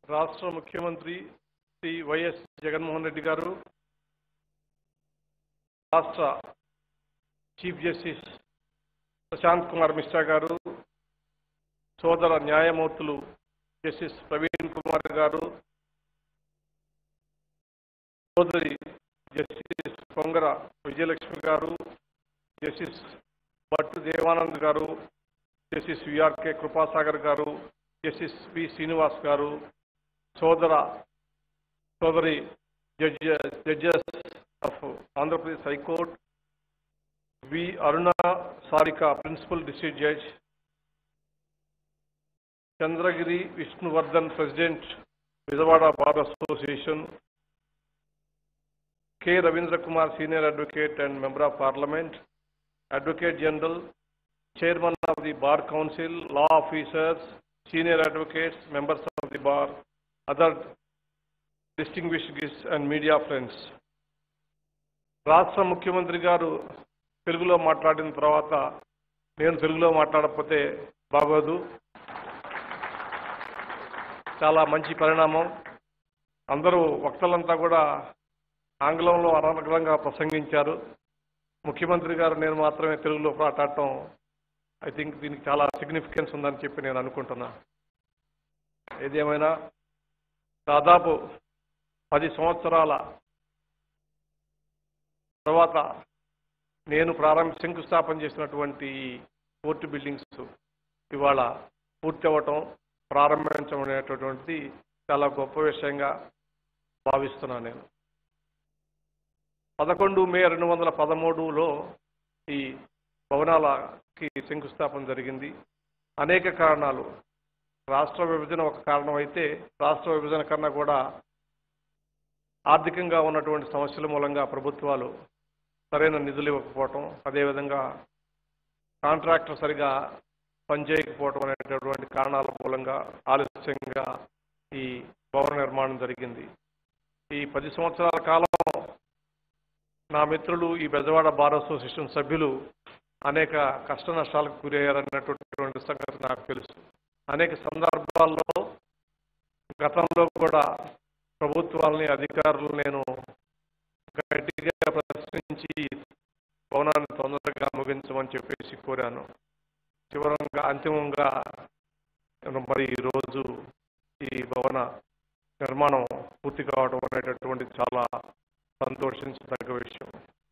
రాష్ట్ర ముఖ్యమంత్రి శ్రీ వైఎస్ జగన్మోహన్ రెడ్డి గారు రాష్ట్ర చీఫ్ జస్టిస్ ప్రశాంత్ కుమార్ మిశ్రా గారు సోదర న్యాయమూర్తులు జస్టిస్ ప్రవీణ్ కుమార్ గారు సోదరి జస్టిస్ పొంగర విజయలక్ష్మి గారు జస్టిస్ భట్టు దేవానంద్ గారు జస్టిస్ విఆర్కే కృపాసాగర్ గారు జస్టిస్ పి శ్రీనివాస్ గారు సోదర సోదరి judge judges of Andhra Pradesh high court V Aruna Sarika principal district judge Chandragiri Vishnuvardhan president Vijayawada bar association K Ravindra Kumar senior advocate and member of parliament advocate general chairman of the Bar Council, law officers, senior advocates, members of the bar, other distinguished guests and media friends. రాష్ట్ర ముఖ్యమంత్రి గారు తెలుగులో మాట్లాడిన తర్వాత నేను తెలుగులో మాట్లాడకపోతే బాగోదు చాలా మంచి పరిణామం అందరూ వక్తలంతా కూడా ఆంగ్లంలో అనర్గళంగా ప్రసంగించారు ముఖ్యమంత్రి గారు నేను మాత్రమే తెలుగులో మాట్లాడటం ఐ థింక్ దీనికి చాలా సిగ్నిఫికెన్స్ ఉందని చెప్పి నేను అనుకుంటున్నా ఏదేమైనా దాదాపు పది సంవత్సరాల తర్వాత నేను ప్రారంభ శంకుస్థాపన చేసినటువంటి ఈ కోర్టు బిల్డింగ్స్ ఇవాళ పూర్తి అవ్వటం ప్రారంభించడం అనేటటువంటిది చాలా గొప్ప విషయంగా భావిస్తున్నాను నేను పదకొండు మే రెండు వందల పదమూడులో ఈ భవనాలకి శంకుస్థాపన జరిగింది అనేక కారణాలు రాష్ట్ర విభజన ఒక కారణం అయితే రాష్ట్ర విభజన కన్నా కూడా ఆర్థికంగా ఉన్నటువంటి సమస్యల మూలంగా ప్రభుత్వాలు సరైన నిధులు ఇవ్వకపోవటం అదేవిధంగా కాంట్రాక్టర్ సరిగా పనిచేయకపోవటం అనేటటువంటి కారణాల మూలంగా ఆలస్యంగా ఈ భవన నిర్మాణం జరిగింది ఈ పది సంవత్సరాల కాలం నా మిత్రులు ఈ బెజవాడ బార్ అసోసియేషన్ సభ్యులు అనేక కష్ట నష్టాలకు గురయ్యారన్నటువంటి సంగతి నాకు తెలుసు అనేక సందర్భాల్లో గతంలో కూడా ప్రభుత్వాలని అధికారులు నేను గట్టిగా ప్రశ్నించి భవనాన్ని తొందరగా ముగించమని చెప్పేసి కోరాను చివరంగా అంతిమంగా మరి ఈరోజు ఈ భవన నిర్మాణం పూర్తి కావడం అనేటటువంటి చాలా సంతోషించదగ్గ విషయం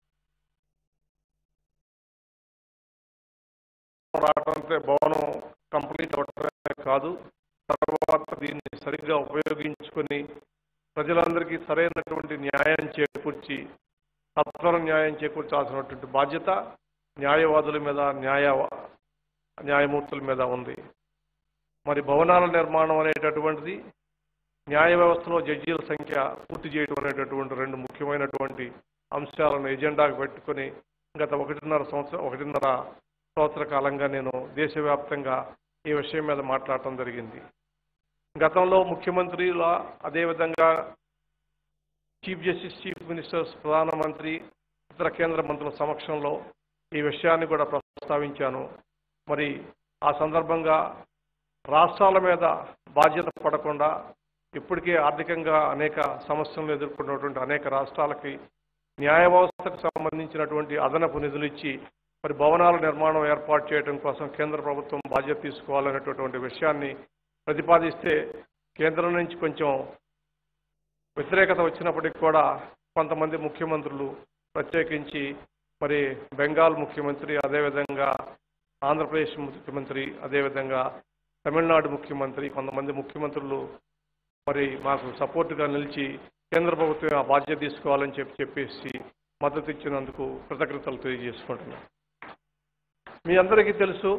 రావడంతో భవనం కంప్లీట్ అవటమే కాదు తర్వాత దీన్ని సరిగ్గా ఉపయోగించుకొని ప్రజలందరికీ సరైనటువంటి న్యాయం చేకూర్చి సత్వర న్యాయం చేకూర్చాల్సినటువంటి బాధ్యత న్యాయవాదుల మీద న్యాయ న్యాయమూర్తుల మీద ఉంది మరి భవనాల నిర్మాణం అనేటటువంటిది న్యాయ వ్యవస్థలో జడ్జీల సంఖ్య పూర్తి చేయడం అనేటటువంటి రెండు ముఖ్యమైనటువంటి అంశాలను ఎజెండాకు పెట్టుకొని గత ఒకటిన్నర సంవత్సరం ఒకటిన్నర సంవత్సర కాలంగా నేను దేశవ్యాప్తంగా ఈ విషయం మీద మాట్లాడటం జరిగింది గతంలో ముఖ్యమంత్రుల అదేవిధంగా చీఫ్ జస్టిస్ చీఫ్ మినిస్టర్స్ ప్రధానమంత్రి ఇతర కేంద్ర మంత్రుల సమక్షంలో ఈ విషయాన్ని కూడా ప్రస్తావించాను మరి ఆ సందర్భంగా రాష్ట్రాల మీద బాధ్యత పడకుండా ఇప్పటికే ఆర్థికంగా అనేక సమస్యలను ఎదుర్కొన్నటువంటి అనేక రాష్ట్రాలకి న్యాయ వ్యవస్థకు సంబంధించినటువంటి అదనపు నిధులు ఇచ్చి మరి భవనాల నిర్మాణం ఏర్పాటు చేయడం కోసం కేంద్ర ప్రభుత్వం బాధ్యత తీసుకోవాలనేటటువంటి విషయాన్ని ప్రతిపాదిస్తే కేంద్రం నుంచి కొంచెం వ్యతిరేకత వచ్చినప్పటికీ కూడా కొంతమంది ముఖ్యమంత్రులు ప్రత్యేకించి మరి బెంగాల్ ముఖ్యమంత్రి అదేవిధంగా ఆంధ్రప్రదేశ్ ముఖ్యమంత్రి అదేవిధంగా తమిళనాడు ముఖ్యమంత్రి కొంతమంది ముఖ్యమంత్రులు మరి మాకు సపోర్టుగా నిలిచి కేంద్ర ప్రభుత్వం ఆ బాధ్యత తీసుకోవాలని చెప్పి చెప్పేసి మద్దతు ఇచ్చినందుకు కృతజ్ఞతలు తెలియజేసుకుంటున్నాను మీ అందరికీ తెలుసు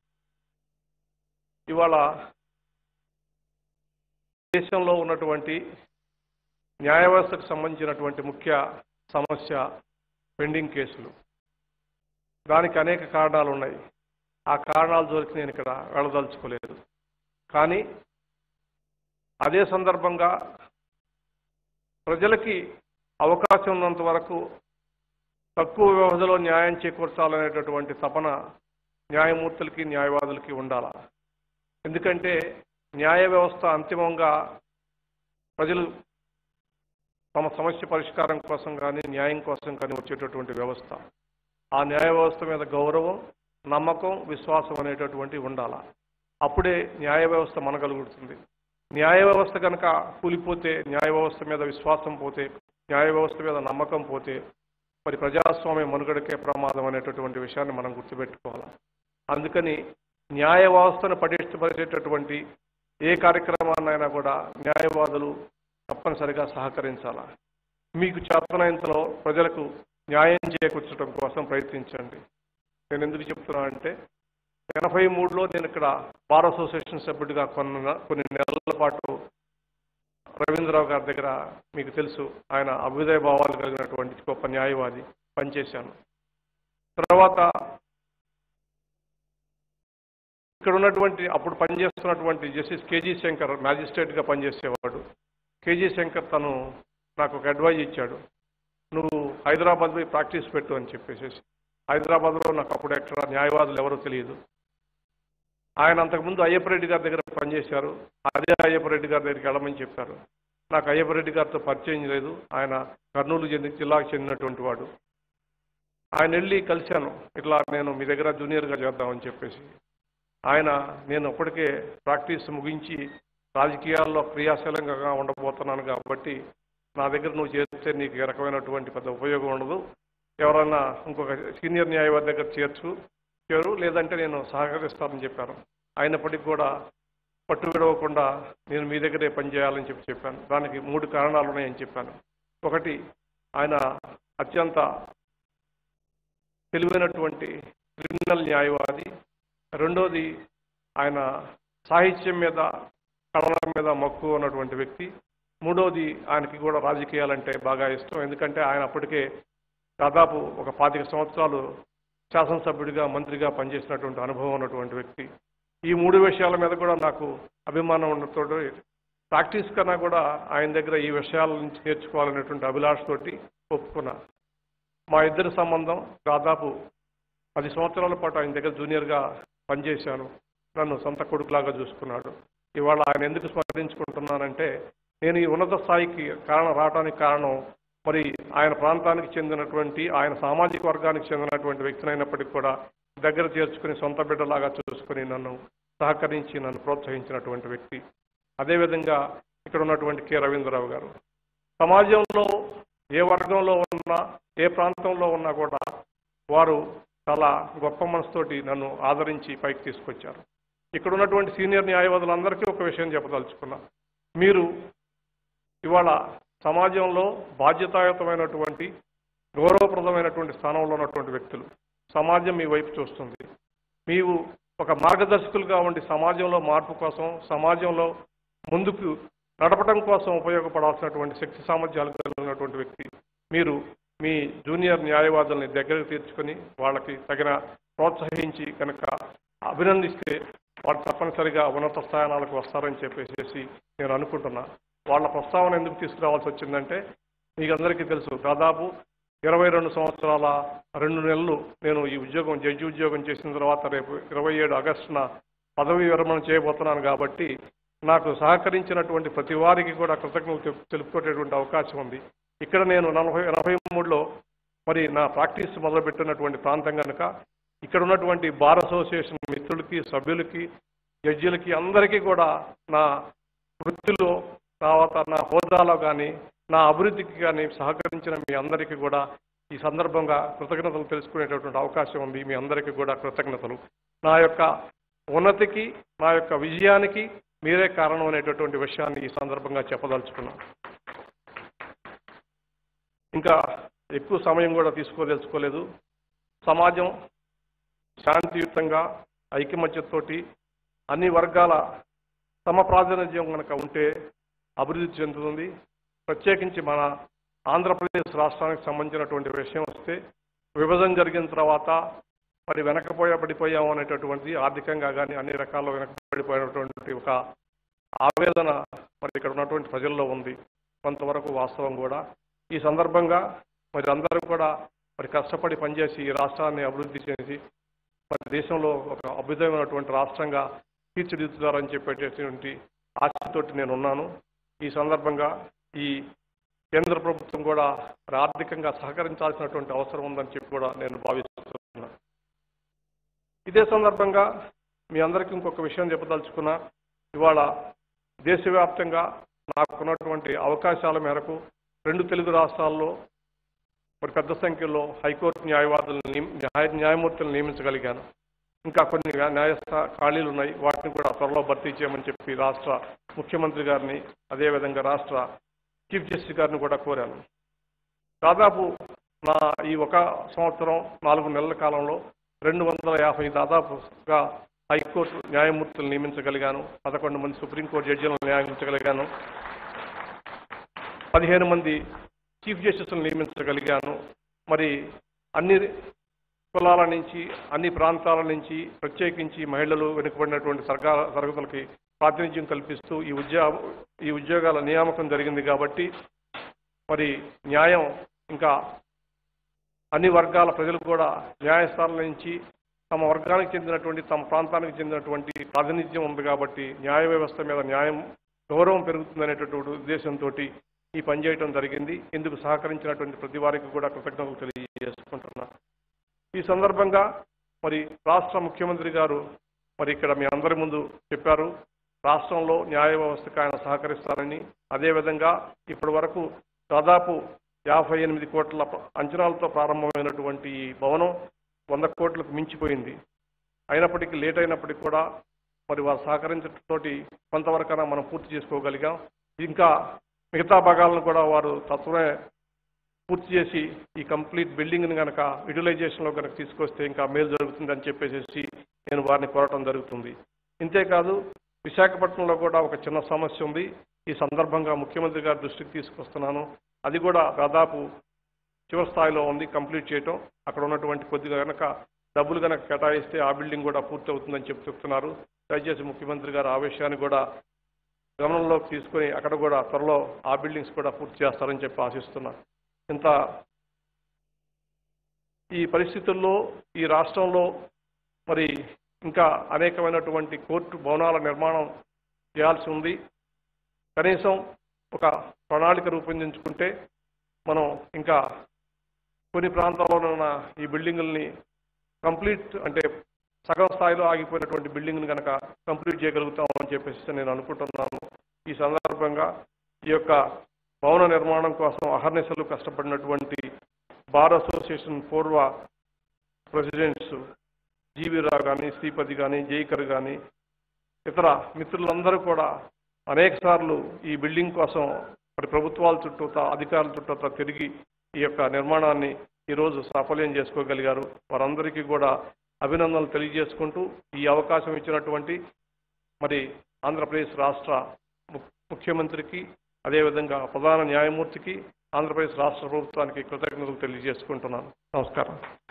ఇవాళ దేశంలో ఉన్నటువంటి న్యాయ వ్యవస్థకు సంబంధించినటువంటి ముఖ్య సమస్య పెండింగ్ కేసులు దానికి అనేక కారణాలు ఉన్నాయి ఆ కారణాల జోలికి నేను ఇక్కడ వెళ్ళదలుచుకోలేదు కానీ అదే సందర్భంగా ప్రజలకి అవకాశం ఉన్నంత వరకు తక్కువ వ్యవధిలో న్యాయం చేకూర్చాలనేటటువంటి తపన న్యాయమూర్తులకి న్యాయవాదులకి ఉండాల ఎందుకంటే న్యాయ వ్యవస్థ అంతిమంగా ప్రజలు తమ సమస్య పరిష్కారం కోసం కానీ న్యాయం కోసం కానీ వచ్చేటటువంటి వ్యవస్థ ఆ న్యాయ వ్యవస్థ మీద గౌరవం నమ్మకం విశ్వాసం అనేటటువంటివి ఉండాల అప్పుడే న్యాయ వ్యవస్థ మనగలుగుతుంది న్యాయ వ్యవస్థ కనుక కూలిపోతే న్యాయ వ్యవస్థ మీద విశ్వాసం పోతే న్యాయ వ్యవస్థ మీద నమ్మకం పోతే మరి ప్రజాస్వామ్య మనుగడకే ప్రమాదం అనేటటువంటి విషయాన్ని మనం గుర్తుపెట్టుకోవాలి అందుకని న్యాయ వ్యవస్థను పటిష్టపరిచేటటువంటి ఏ కార్యక్రమాన్నైనా కూడా న్యాయవాదులు తప్పనిసరిగా సహకరించాలా మీకు చేతనైనంతలో ప్రజలకు న్యాయం చేకూర్చడం కోసం ప్రయత్నించండి నేను ఎందుకు చెప్తున్నా అంటే ఎనభై మూడులో నేను ఇక్కడ బార్ అసోసియేషన్ సభ్యుడిగా కొన్న కొన్ని నెలల పాటు రవీంద్రరావు గారి దగ్గర మీకు తెలుసు ఆయన అభ్యుదయ భావాలు కలిగినటువంటి గొప్ప న్యాయవాది పనిచేశాను తర్వాత ఇక్కడ ఉన్నటువంటి అప్పుడు పనిచేస్తున్నటువంటి జస్టిస్ కేజీ శంకర్ మ్యాజిస్ట్రేట్గా పనిచేసేవాడు కేజీ శంకర్ తను నాకు ఒక అడ్వైజ్ ఇచ్చాడు నువ్వు హైదరాబాద్ పోయి ప్రాక్టీస్ పెట్టు అని చెప్పేసి హైదరాబాద్లో నాకు అప్పుడు ఎక్కడ న్యాయవాదులు ఎవరో తెలియదు ఆయన అంతకుముందు అయ్యప్పరెడ్డి గారి దగ్గర పనిచేశారు అదే అయ్యప్పరెడ్డి గారి దగ్గరికి వెళ్ళమని చెప్పారు నాకు అయ్యప్పరెడ్డి గారితో పరిచయం లేదు ఆయన కర్నూలు చెంది జిల్లాకు చెందినటువంటి వాడు ఆయన వెళ్ళి కలిశాను ఇట్లా నేను మీ దగ్గర జూనియర్గా చేద్దామని చెప్పేసి ఆయన నేను అప్పటికే ప్రాక్టీస్ ముగించి రాజకీయాల్లో క్రియాశీలంగా ఉండబోతున్నాను కాబట్టి నా దగ్గర నువ్వు చేస్తే నీకు ఏ రకమైనటువంటి పెద్ద ఉపయోగం ఉండదు ఎవరన్నా ఇంకొక సీనియర్ న్యాయవాది దగ్గర చేర్చు చేరు లేదంటే నేను సహకరిస్తానని చెప్పాను అయినప్పటికీ కూడా పట్టు విడవకుండా నేను మీ దగ్గరే పనిచేయాలని చెప్పి చెప్పాను దానికి మూడు కారణాలు ఉన్నాయని చెప్పాను ఒకటి ఆయన అత్యంత తెలివైనటువంటి క్రిమినల్ న్యాయవాది రెండోది ఆయన సాహిత్యం మీద కళల మీద మక్కువ ఉన్నటువంటి వ్యక్తి మూడోది ఆయనకి కూడా రాజకీయాలంటే బాగా ఇష్టం ఎందుకంటే ఆయన అప్పటికే దాదాపు ఒక పాతిక సంవత్సరాలు శాసనసభ్యుడిగా మంత్రిగా పనిచేసినటువంటి అనుభవం ఉన్నటువంటి వ్యక్తి ఈ మూడు విషయాల మీద కూడా నాకు అభిమానం ఉండతో ప్రాక్టీస్ కన్నా కూడా ఆయన దగ్గర ఈ విషయాల నుంచి నేర్చుకోవాలనేటువంటి అభిలాష తోటి ఒప్పుకున్నా మా ఇద్దరి సంబంధం దాదాపు పది సంవత్సరాల పాటు ఆయన దగ్గర జూనియర్గా పనిచేశాను నన్ను సొంత కొడుకులాగా చూసుకున్నాడు ఇవాళ ఆయన ఎందుకు స్మరించుకుంటున్నానంటే నేను ఈ ఉన్నత స్థాయికి కారణం రావడానికి కారణం మరి ఆయన ప్రాంతానికి చెందినటువంటి ఆయన సామాజిక వర్గానికి చెందినటువంటి వ్యక్తినైనప్పటికీ కూడా దగ్గర చేర్చుకుని సొంత బిడ్డలాగా చూసుకుని నన్ను సహకరించి నన్ను ప్రోత్సహించినటువంటి వ్యక్తి అదేవిధంగా ఇక్కడ ఉన్నటువంటి కె రవీంద్రరావు గారు సమాజంలో ఏ వర్గంలో ఉన్నా ఏ ప్రాంతంలో ఉన్నా కూడా వారు చాలా గొప్ప మనసుతోటి నన్ను ఆదరించి పైకి తీసుకొచ్చారు ఇక్కడ ఉన్నటువంటి సీనియర్ న్యాయవాదులందరికీ ఒక విషయం చెప్పదలుచుకున్నా మీరు ఇవాళ సమాజంలో బాధ్యతాయుతమైనటువంటి గౌరవప్రదమైనటువంటి స్థానంలో ఉన్నటువంటి వ్యక్తులు సమాజం మీ వైపు చూస్తుంది మీరు ఒక మార్గదర్శకులుగా ఉండి సమాజంలో మార్పు కోసం సమాజంలో ముందుకు నడపడం కోసం ఉపయోగపడాల్సినటువంటి శక్తి సామర్థ్యాలు కలిగినటువంటి వ్యక్తి మీరు మీ జూనియర్ న్యాయవాదుల్ని దగ్గరకు తీర్చుకొని వాళ్ళకి తగిన ప్రోత్సహించి కనుక అభినందిస్తే వారు తప్పనిసరిగా ఉన్నత స్థానాలకు వస్తారని చెప్పేసి నేను అనుకుంటున్నా వాళ్ళ ప్రస్తావన ఎందుకు తీసుకురావాల్సి వచ్చిందంటే మీకు అందరికీ తెలుసు దాదాపు ఇరవై రెండు సంవత్సరాల రెండు నెలలు నేను ఈ ఉద్యోగం జడ్జి ఉద్యోగం చేసిన తర్వాత రేపు ఇరవై ఏడు ఆగస్టున పదవి విరమణ చేయబోతున్నాను కాబట్టి నాకు సహకరించినటువంటి ప్రతి వారికి కూడా కృతజ్ఞతలు తెలు- తెలుపుకునేటువంటి అవకాశం ఉంది ఇక్కడ నేను నలభై ఎనభై మూడులో మరి నా ప్రాక్టీస్ మొదలుపెట్టినటువంటి ప్రాంతం కనుక ఇక్కడ ఉన్నటువంటి బార్ అసోసియేషన్ మిత్రులకి సభ్యులకి జడ్జీలకి అందరికీ కూడా నా వృత్తిలో తర్వాత నా హోదాలో కానీ నా అభివృద్ధికి కానీ సహకరించిన మీ అందరికీ కూడా ఈ సందర్భంగా కృతజ్ఞతలు తెలుసుకునేటటువంటి అవకాశం ఉంది మీ అందరికీ కూడా కృతజ్ఞతలు నా యొక్క ఉన్నతికి నా యొక్క విజయానికి మీరే కారణం అనేటటువంటి విషయాన్ని ఈ సందర్భంగా చెప్పదలుచుకున్నాను ఇంకా ఎక్కువ సమయం కూడా తీసుకోదలుచుకోలేదు సమాజం శాంతియుతంగా ఐకమత్యతోటి అన్ని వర్గాల సమ ప్రాతినిధ్యం కనుక ఉంటే అభివృద్ధి చెందుతుంది ప్రత్యేకించి మన ఆంధ్రప్రదేశ్ రాష్ట్రానికి సంబంధించినటువంటి విషయం వస్తే విభజన జరిగిన తర్వాత మరి వెనకపోయా పడిపోయాము అనేటటువంటిది ఆర్థికంగా కానీ అన్ని రకాల వెనకబడిపోయినటువంటి ఒక ఆవేదన మరి ఇక్కడ ఉన్నటువంటి ప్రజల్లో ఉంది కొంతవరకు వాస్తవం కూడా ఈ సందర్భంగా మరి అందరూ కూడా మరి కష్టపడి పనిచేసి ఈ రాష్ట్రాన్ని అభివృద్ధి చేసి మరి దేశంలో ఒక అభ్యుదయమైనటువంటి రాష్ట్రంగా తీర్చిదిద్దుతారని చెప్పేటటువంటి ఆశతోటి నేను ఉన్నాను ఈ సందర్భంగా ఈ కేంద్ర ప్రభుత్వం కూడా మరి ఆర్థికంగా సహకరించాల్సినటువంటి అవసరం ఉందని చెప్పి కూడా నేను భావిస్తున్నాను ఇదే సందర్భంగా మీ అందరికీ ఇంకొక విషయం చెప్పదలుచుకున్నా ఇవాళ దేశవ్యాప్తంగా నాకున్నటువంటి అవకాశాల మేరకు రెండు తెలుగు రాష్ట్రాల్లో మరి పెద్ద సంఖ్యలో హైకోర్టు న్యాయవాదులను నియమ- న్యాయ న్యాయమూర్తులను నియమించగలిగాను ఇంకా కొన్ని న్యాయ స్థా- ఖాళీలు ఉన్నాయి వాటిని కూడా త్వరలో భర్తీ చేయమని చెప్పి రాష్ట్ర ముఖ్యమంత్రి గారిని అదేవిధంగా రాష్ట్ర చీఫ్ జస్టిస్ గారిని కూడా కోరాను దాదాపు నా ఈ ఒక సంవత్సరం నాలుగు నెలల కాలంలో రెండు వందల యాభై దాదాపుగా హైకోర్టు న్యాయమూర్తులు నియమించగలిగాను పదకొండు మంది సుప్రీంకోర్టు జడ్జీలను నియమించగలిగాను పదిహేను మంది చీఫ్ జస్టిస్లను నియమించగలిగాను మరి అన్ని కులాల నుంచి అన్ని ప్రాంతాల నుంచి ప్రత్యేకించి మహిళలు వెనుకబడినటువంటి సర్గా తరగతులకి ప్రాతినిధ్యం కల్పిస్తూ ఈ ఉద్యోగ ఈ ఉద్యోగాల నియామకం జరిగింది కాబట్టి మరి న్యాయం ఇంకా అన్ని వర్గాల ప్రజలు కూడా న్యాయస్థానాల నుంచి తమ వర్గానికి చెందినటువంటి తమ ప్రాంతానికి చెందినటువంటి ప్రాతినిధ్యం ఉంది కాబట్టి న్యాయ వ్యవస్థ మీద న్యాయం గౌరవం పెరుగుతుందనేటటువంటి ఉద్దేశంతో ఈ పని చేయడం జరిగింది ఇందుకు సహకరించినటువంటి ప్రతి వారికి కూడా కృతజ్ఞతలు తెలియజేసుకుంటున్నా ఈ సందర్భంగా మరి రాష్ట్ర ముఖ్యమంత్రి గారు మరి ఇక్కడ మీ అందరి ముందు చెప్పారు రాష్ట్రంలో న్యాయ వ్యవస్థకు ఆయన సహకరిస్తారని అదేవిధంగా ఇప్పటి వరకు దాదాపు యాభై ఎనిమిది కోట్ల ప- అంచనాలతో ప్రారంభమైనటువంటి ఈ భవనం వంద కోట్లకు మించిపోయింది అయినప్పటికీ లేట్ అయినప్పటికీ కూడా మరి వారు సహకరించడంతోటి కొంతవరకైనా మనం పూర్తి చేసుకోగలిగాం ఇంకా మిగతా భాగాలను కూడా వారు తత్వమే పూర్తి చేసి ఈ కంప్లీట్ బిల్డింగ్ని కనుక యూటిలైజేషన్లో కనుక తీసుకొస్తే ఇంకా మేలు జరుగుతుందని చెప్పేసి నేను వారిని కోరటం జరుగుతుంది ఇంతేకాదు విశాఖపట్నంలో కూడా ఒక చిన్న సమస్య ఉంది ఈ సందర్భంగా ముఖ్యమంత్రి గారి దృష్టికి తీసుకొస్తున్నాను అది కూడా దాదాపు చివరి స్థాయిలో ఉంది కంప్లీట్ చేయటం అక్కడ ఉన్నటువంటి కొద్దిగా కనుక డబ్బులు కనుక కేటాయిస్తే ఆ బిల్డింగ్ కూడా పూర్తి అవుతుందని చెప్పి చెప్తున్నారు దయచేసి ముఖ్యమంత్రి గారు ఆ విషయాన్ని కూడా గమనంలోకి తీసుకొని అక్కడ కూడా త్వరలో ఆ బిల్డింగ్స్ కూడా పూర్తి చేస్తారని చెప్పి ఆశిస్తున్నా ఇంత ఈ పరిస్థితుల్లో ఈ రాష్ట్రంలో మరి ఇంకా అనేకమైనటువంటి కోర్టు భవనాల నిర్మాణం చేయాల్సి ఉంది కనీసం ఒక ప్రణాళిక రూపొందించుకుంటే మనం ఇంకా కొన్ని ప్రాంతాల్లో ఉన్న ఈ బిల్డింగుల్ని కంప్లీట్ అంటే సగం స్థాయిలో ఆగిపోయినటువంటి బిల్డింగ్ని కనుక కంప్లీట్ చేయగలుగుతామని చెప్పేసి నేను అనుకుంటున్నాను ఈ సందర్భంగా ఈ యొక్క భవన నిర్మాణం కోసం అహర్నిశలు కష్టపడినటువంటి బార్ అసోసియేషన్ పూర్వ ప్రెసిడెంట్స్ జీవి రావు కానీ శ్రీపతి కానీ జైకర్ కానీ ఇతర మిత్రులందరూ కూడా అనేక సార్లు ఈ బిల్డింగ్ కోసం మరి ప్రభుత్వాల చుట్టూ అధికారుల చుట్టూ తిరిగి ఈ యొక్క నిర్మాణాన్ని ఈరోజు సాఫల్యం చేసుకోగలిగారు వారందరికీ కూడా అభినందనలు తెలియజేసుకుంటూ ఈ అవకాశం ఇచ్చినటువంటి మరి ఆంధ్రప్రదేశ్ రాష్ట్ర ము- ముఖ్యమంత్రికి అదేవిధంగా ప్రధాన న్యాయమూర్తికి ఆంధ్రప్రదేశ్ రాష్ట్ర ప్రభుత్వానికి కృతజ్ఞతలు తెలియజేసుకుంటున్నాను నమస్కారం